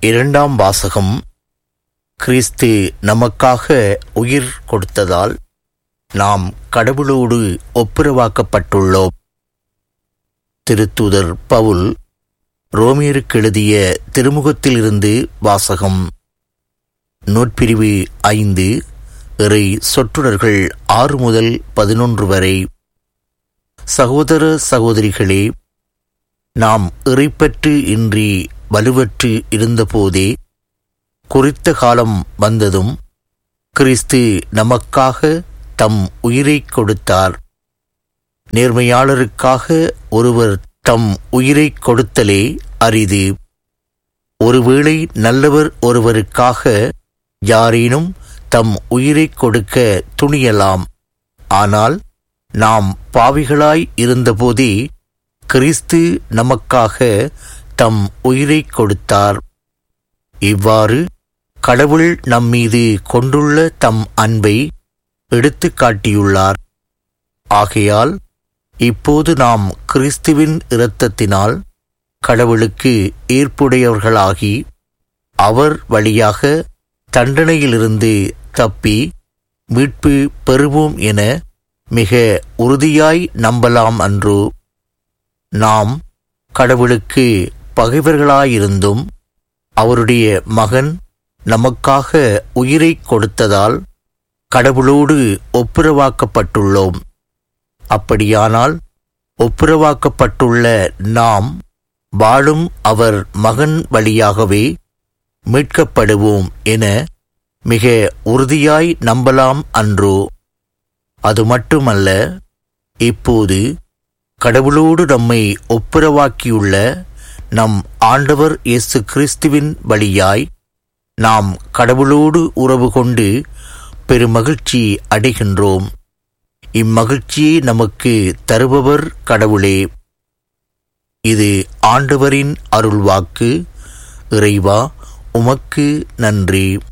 இரண்டாம் வாசகம் கிறிஸ்து நமக்காக உயிர் கொடுத்ததால் நாம் கடவுளோடு ஒப்புரவாக்கப்பட்டுள்ளோம் திருத்தூதர் பவுல் ரோமியருக்கு எழுதிய திருமுகத்திலிருந்து வாசகம் நூற்பிரிவு ஐந்து இறை சொற்றொடர்கள் ஆறு முதல் பதினொன்று வரை சகோதர சகோதரிகளே நாம் இறைப்பற்று இன்றி வலுவற்று இருந்தபோதே குறித்த காலம் வந்ததும் கிறிஸ்து நமக்காக தம் உயிரைக் கொடுத்தார் நேர்மையாளருக்காக ஒருவர் தம் உயிரைக் கொடுத்தலே அரிது ஒருவேளை நல்லவர் ஒருவருக்காக யாரேனும் தம் உயிரைக் கொடுக்க துணியலாம் ஆனால் நாம் பாவிகளாய் இருந்தபோதே கிறிஸ்து நமக்காக தம் உயிரைக் கொடுத்தார் இவ்வாறு கடவுள் நம்மீது கொண்டுள்ள தம் அன்பை எடுத்துக் காட்டியுள்ளார் ஆகையால் இப்போது நாம் கிறிஸ்துவின் இரத்தத்தினால் கடவுளுக்கு ஏற்புடையவர்களாகி அவர் வழியாக தண்டனையிலிருந்து தப்பி மீட்பு பெறுவோம் என மிக உறுதியாய் நம்பலாம் அன்றோ நாம் கடவுளுக்கு பகைவர்களாயிருந்தும் அவருடைய மகன் நமக்காக உயிரைக் கொடுத்ததால் கடவுளோடு ஒப்புரவாக்கப்பட்டுள்ளோம் அப்படியானால் ஒப்புரவாக்கப்பட்டுள்ள நாம் வாழும் அவர் மகன் வழியாகவே மீட்கப்படுவோம் என மிக உறுதியாய் நம்பலாம் அன்றோ அது மட்டுமல்ல இப்போது கடவுளோடு நம்மை ஒப்புரவாக்கியுள்ள நம் ஆண்டவர் இயேசு கிறிஸ்துவின் வழியாய் நாம் கடவுளோடு உறவு கொண்டு பெருமகிழ்ச்சி அடைகின்றோம் இம்மகிழ்ச்சியை நமக்கு தருபவர் கடவுளே இது ஆண்டவரின் அருள்வாக்கு இறைவா உமக்கு நன்றி